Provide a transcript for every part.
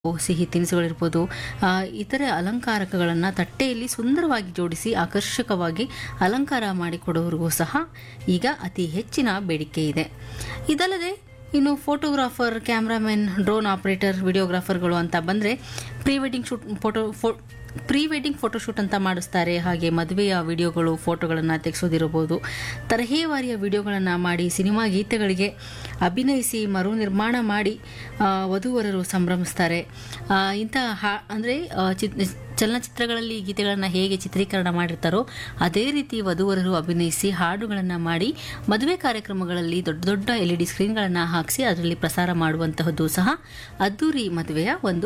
ಸಿಹಿ ತಿನಿಸುಗಳಿರ್ಬೋದು ಆ, ಇತರೆ ಅಲಂಕಾರಕಗಳನ್ನು ತಟ್ಟೆಯಲ್ಲಿ ಸುಂದರವಾಗಿ ಜೋಡಿಸಿ ಆಕರ್ಷಕವಾಗಿ ಅಲಂಕಾರ ಮಾಡಿಕೊಡೋರಿಗೂ ಸಹ ಈಗ ಅತಿ ಹೆಚ್ಚಿನ ಬೇಡಿಕೆ ಇದೆ ಇದಲ್ಲದೆ ಇನ್ನು ಫೋಟೋಗ್ರಾಫರ್ ಕ್ಯಾಮ್ರಾಮನ್ ಡ್ರೋನ್ ಆಪರೇಟರ್ ವಿಡಿಯೋಗ್ರಾಫರ್ಗಳು ಅಂತ ಬಂದರೆ ಪ್ರೀ ವೆಡ್ಡಿಂಗ್ ಶೂಟ್ ಫೋಟೋ ಫೋ ಪ್ರೀ ವೆಡ್ಡಿಂಗ್ ಫೋಟೋಶೂಟ್ ಅಂತ ಮಾಡಿಸ್ತಾರೆ ಹಾಗೆ ಮದುವೆಯ ವಿಡಿಯೋಗಳು ಫೋಟೋಗಳನ್ನು ತೆಗೆಸೋದಿರಬಹುದು ತರಹೇವಾರಿಯ ವಿಡಿಯೋಗಳನ್ನು ಮಾಡಿ ಸಿನಿಮಾ ಗೀತೆಗಳಿಗೆ ಅಭಿನಯಿಸಿ ಮರು ನಿರ್ಮಾಣ ಮಾಡಿ ಆ, ವಧುವರರು ಸಂಭ್ರಮಿಸ್ತಾರೆ ಆ, ಇಂಥ ಹಾ ಅಂದರೆ ಚಿತ್ ಚಲನಚಿತ್ರಗಳಲ್ಲಿ ಗೀತೆಗಳನ್ನು ಹೇಗೆ ಚಿತ್ರೀಕರಣ ಮಾಡಿರ್ತಾರೋ ಅದೇ ರೀತಿ ವಧುವರರು ಅಭಿನಯಿಸಿ ಹಾಡುಗಳನ್ನು ಮಾಡಿ ಮದುವೆ ಕಾರ್ಯಕ್ರಮಗಳಲ್ಲಿ ದೊಡ್ಡ ದೊಡ್ಡ ಎಲ್ ಇ ಡಿ ಸ್ಕ್ರೀನ್ಗಳನ್ನು ಹಾಕಿಸಿ ಅದರಲ್ಲಿ ಪ್ರಸಾರ ಮಾಡುವಂತಹದ್ದು ಸಹ ಅದ್ದೂರಿ ಮದುವೆಯ ಒಂದು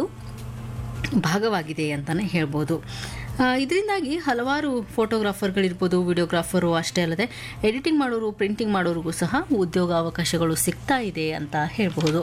ಭಾಗವಾಗಿದೆ ಅಂತಲೇ ಹೇಳ್ಬೋದು ಆ, ಇದರಿಂದಾಗಿ ಹಲವಾರು ಫೋಟೋಗ್ರಾಫರ್ಗಳಿರ್ಬೋದು ವಿಡಿಯೋಗ್ರಾಫರು ಅಷ್ಟೇ ಅಲ್ಲದೆ ಎಡಿಟಿಂಗ್ ಮಾಡೋರು ಪ್ರಿಂಟಿಂಗ್ ಮಾಡೋರಿಗೂ ಸಹ ಉದ್ಯೋಗ ಅವಕಾಶಗಳು ಸಿಗ್ತಾ ಇದೆ ಅಂತ ಹೇಳ್ಬೋದು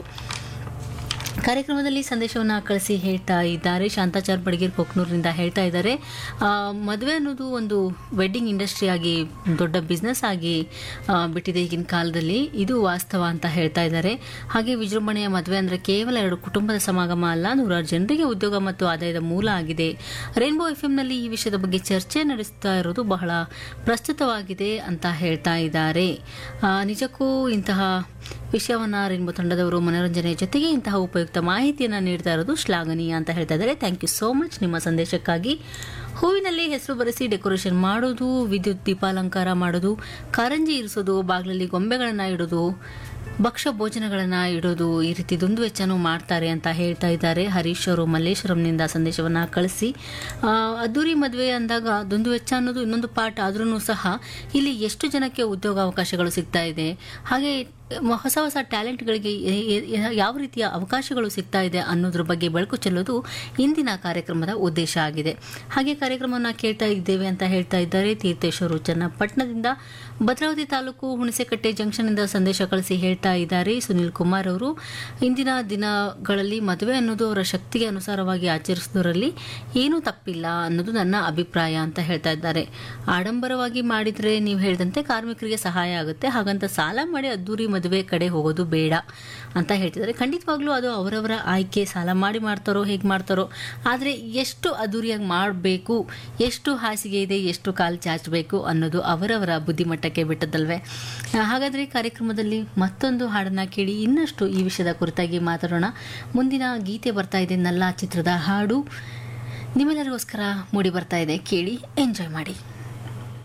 ಕಾರ್ಯಕ್ರಮದಲ್ಲಿ ಸಂದೇಶವನ್ನು ಕಳಿಸಿ ಹೇಳ್ತಾ ಇದ್ದಾರೆ ಶಾಂತಾಚಾರ್ ಬಡಗೇರ್ ಕೊಕ್ನೂರಿನಿಂದ ಹೇಳ್ತಾ ಇದ್ದಾರೆ ಆ, ಮದುವೆ ಅನ್ನೋದು ಒಂದು ವೆಡ್ಡಿಂಗ್ ಇಂಡಸ್ಟ್ರಿ ಆಗಿ ದೊಡ್ಡ ಬಿಸ್ನೆಸ್ ಆಗಿ ಆ, ಬಿಟ್ಟಿದೆ ಈಗಿನ ಕಾಲದಲ್ಲಿ ಇದು ವಾಸ್ತವ ಅಂತ ಹೇಳ್ತಾ ಇದ್ದಾರೆ ಹಾಗೆ ವಿಜೃಂಭಣೆಯ ಮದುವೆ ಅಂದರೆ ಕೇವಲ ಎರಡು ಕುಟುಂಬದ ಸಮಾಗಮ ಅಲ್ಲ ನೂರಾರು ಜನರಿಗೆ ಉದ್ಯೋಗ ಮತ್ತು ಆದಾಯದ ಮೂಲ ಆಗಿದೆ ರೈನ್ಬೋ ಎಫ್ ಎಂನಲ್ಲಿ ಈ ವಿಷಯದ ಬಗ್ಗೆ ಚರ್ಚೆ ನಡೆಸ್ತಾ ಇರೋದು ಬಹಳ ಪ್ರಸ್ತುತವಾಗಿದೆ ಅಂತ ಹೇಳ್ತಾ ಇದ್ದಾರೆ ಆ, ನಿಜಕ್ಕೂ ಇಂತಹ ವಿಷಯವನ್ನ ರೈನ್ಬೋ ತಂಡದವರು ಮನೋರಂಜನೆ ಜೊತೆಗೆ ಇಂತಹ ಉಪಯುಕ್ತ ಮಾಹಿತಿಯನ್ನು ನೀಡ್ತಾ ಇರೋದು ಶ್ಲಾಘನೀಯ ಅಂತ ಹೇಳ್ತಾ ಇದ್ದಾರೆ ಥ್ಯಾಂಕ್ ಯು ಸೋ ಮಚ್ ನಿಮ್ಮ ಸಂದೇಶಕ್ಕಾಗಿ ಹೂವಿನಲ್ಲಿ ಹೆಸರು ಬರೆಸಿ ಡೆಕೋರೇಷನ್ ಮಾಡೋದು ವಿದ್ಯುತ್ ದೀಪಾಲಂಕಾರ ಮಾಡೋದು ಕಾರಂಜಿ ಇರಿಸೋದು ಬಾಗಿಲಲ್ಲಿ ಗೊಂಬೆಗಳನ್ನು ಇಡೋದು ಭಕ್ಷ್ಯ ಭೋಜನಗಳನ್ನು ಇಡೋದು ಈ ರೀತಿ ದುಂದು ವೆಚ್ಚನೂ ಮಾಡ್ತಾರೆ ಅಂತ ಹೇಳ್ತಾ ಇದ್ದಾರೆ ಹರೀಶ್ ಅವರು ಮಲ್ಲೇಶ್ವರಂನಿಂದ ಸಂದೇಶವನ್ನು ಕಳಿಸಿ ಆ, ಅದ್ದೂರಿ ಮದುವೆ ಅಂದಾಗ ದುಂದು ವೆಚ್ಚ ಅನ್ನೋದು ಇನ್ನೊಂದು ಪಾಠ ಆದ್ರೂ ಸಹ ಇಲ್ಲಿ ಎಷ್ಟು ಜನಕ್ಕೆ ಉದ್ಯೋಗ ಅವಕಾಶಗಳು ಸಿಗ್ತಾ ಇದೆ ಹಾಗೆ ಮ- ಹೊಸ ಹೊಸ ಟ್ಯಾಲೆಂಟ್ಗಳಿಗೆ ಎ- ಎ- ಎ- ಯಾವ ರೀತಿಯ ಅವಕಾಶಗಳು ಸಿಗ್ತಾ ಇದೆ ಅನ್ನೋದ್ರ ಬಗ್ಗೆ ಬೆಳಕು ಚೆಲ್ಲೋದು ಇಂದಿನ ಕಾರ್ಯಕ್ರಮದ ಉದ್ದೇಶ ಆಗಿದೆ ಹಾಗೆ ಕಾರ್ಯಕ್ರಮವನ್ನು ಕೇಳ್ತಾ ಇದ್ದೇವೆ ಅಂತ ಹೇಳ್ತಾ ಇದ್ದಾರೆ ತೀರ್ಥೇಶ್ವರು ಚನ್ನಪಟ್ಟಣದಿಂದ ಭದ್ರಾವತಿ ತಾಲೂಕು ಹುಣಸೆಕಟ್ಟೆ ಜಂಕ್ಷನ್ನಿಂದ ಸಂದೇಶ ಕಳಿಸಿ ಹೇಳ್ತಾ ಇದ್ದಾರೆ ಸುನಿಲ್ ಕುಮಾರ್ ಅವರು ಇಂದಿನ ದಿನಗಳಲ್ಲಿ ಮದುವೆ ಅನ್ನೋದು ಅವರ ಶಕ್ತಿಗೆ ಅನುಸಾರವಾಗಿ ಆಚರಿಸೋದ್ರಲ್ಲಿ ಏನೂ ತಪ್ಪಿಲ್ಲ ಅನ್ನೋದು ನನ್ನ ಅಭಿಪ್ರಾಯ ಅಂತ ಹೇಳ್ತಾ ಇದ್ದಾರೆ ಆಡಂಬರವಾಗಿ ಮಾಡಿದರೆ ನೀವು ಹೇಳಿದಂತೆ ಕಾರ್ಮಿಕರಿಗೆ ಸಹಾಯ ಆಗುತ್ತೆ ಹಾಗಂತ ಸಾಲ ಮಾಡಿ ಅದ್ದೂರಿ ಮದುವೆ ಕಡೆ ಹೋಗೋದು ಬೇಡ ಅಂತ ಹೇಳ್ತಿದ್ದಾರೆ ಖಂಡಿತವಾಗ್ಲೂ ಅದು ಅವರವರ ಆಯ್ಕೆ ಸಾಲ ಮಾಡಿ ಮಾಡ್ತಾರೋ ಹೇಗೆ ಮಾಡ್ತಾರೋ ಆದರೆ ಎಷ್ಟು ಅದ್ದೂರಿಯಾಗಿ ಮಾಡಬೇಕು ಎಷ್ಟು ಹಾಸಿಗೆ ಇದೆ ಎಷ್ಟು ಕಾಲು ಚಾಚಬೇಕು ಅನ್ನೋದು ಅವರವರ ಬುದ್ಧಿಮಟ್ಟಕ್ಕೆ ಬಿಟ್ಟದಲ್ವೇ ಆ, ಹಾಗಾದ್ರೆ ಕಾರ್ಯಕ್ರಮದಲ್ಲಿ ಮತ್ತೊಂದು ಹಾಡನ್ನ ಕೇಳಿ ಇನ್ನಷ್ಟು ಈ ವಿಷಯದ ಕುರಿತಾಗಿ ಮಾತಾಡೋಣ ಮುಂದಿನ ಗೀತೆ ಬರ್ತಾ ಇದೆ ನಲ್ಲ ಚಿತ್ರದ ಹಾಡು ನಿಮ್ಮೆಲ್ಲರಿಗೋಸ್ಕರ ಮೂಡಿ ಬರ್ತಾ ಇದೆ ಕೇಳಿ ಎಂಜಾಯ್ ಮಾಡಿ